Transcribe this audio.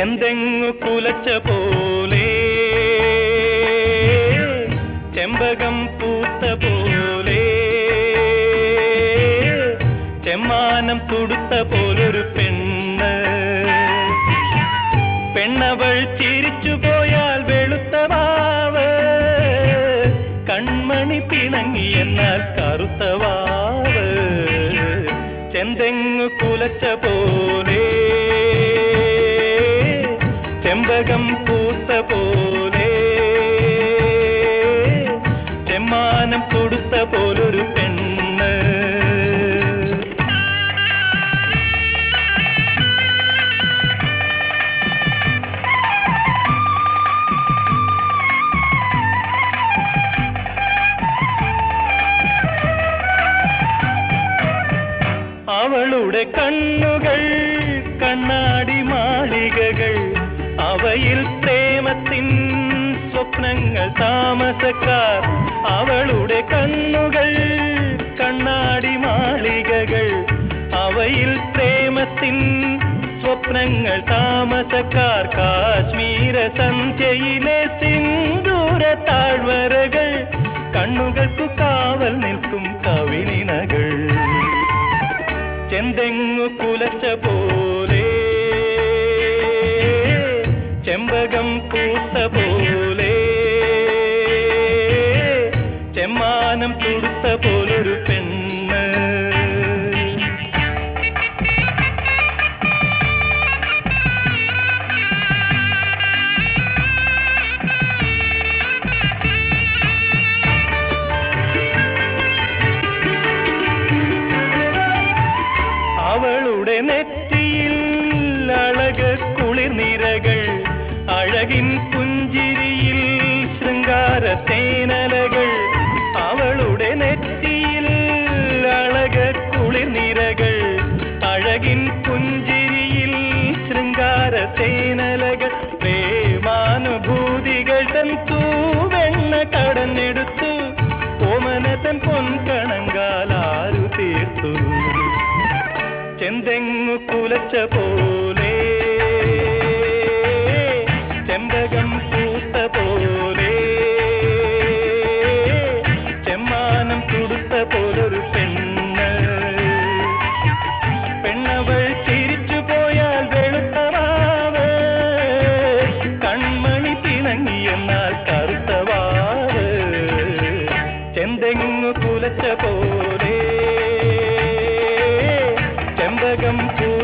ചെന്തെങ്ങു കുലച്ച പോലെ ചെമ്പകം പൂത്ത പോലെ ചെമ്മാനം തുടുത്ത പോലൊരു പെണ്ണ് പെണ്ണവൾ ചിരിച്ചു പോയാൽ വെളുത്ത വാവ് കൺമണി പിണങ്ങി എന്നാൽ കറുത്ത വാവ് ചെന്തെങ്ങു കുലച്ച പോലെ ചെമ്പകം പൂത്ത പോലെ ചെമ്മാനം തൊടുത്ത പോലൊരു പെണ്ണ് അവളുടെ കണ്ണുകൾ കണ്ണാടി മാളികകൾ അവയിൽ പ്രേമത്തിൻ സ്വപ്നങ്ങൾ താമസക്കാർ അവളുടെ കണ്ണുകൾ കണ്ണാടി മാളികകൾ അവയിൽ പ്രേമത്തിൻ സ്വപ്നങ്ങൾ താമസക്കാർ കാശ്മീര സന്ധ്യയിലെ സിന്ദൂര താഴ്വരകൾ കണ്ണുകൾക്കു കാവൽ നിൽക്കും കവിനിനകൾ ചെന്തെങ്ങു കുലച്ച പോലെ ചെമ്പകം പൂത്ത പോലെ ചെമ്മാനം തുടുത്ത പോലൊരു പെണ്ണ് അവളുടെ നെറ്റിയിൽ അഴക് കുളിർനിരകൾ അഴകിൻ പുഞ്ചിരിയിൽ ശൃംഗാര തേനലകൾ അവളുടെ നെറ്റിയിൽ അഴക് കുളിർനിരകൾ അഴകിൻ പുഞ്ചിരിയിൽ ശൃംഗാര തേനലകൾ പ്രേമാനുഭൂതികൾ തൻ തൂവെണ്ണ കടന്നെടുത്തു ഓമനതൻ പൊൻകണങ്കാലാരു തീർത്തു ചെന്തെങ്ങു കുലച്ച പോലെ ചെമ്പകം പൂത്ത പോലെ ചെമ്മാനം തുടുത്ത പോലൊരു പെണ്ണ് പെണ്ണവൾ ചിരിച്ചു പോയാൽ വെളുത്തവാവ് കൺമണി പിണങ്ങി എന്നാൽ കറുത്തവാവ് ചെന്തെങ്ങു കുലച്ച പോലെ ചെമ്പകം പൂ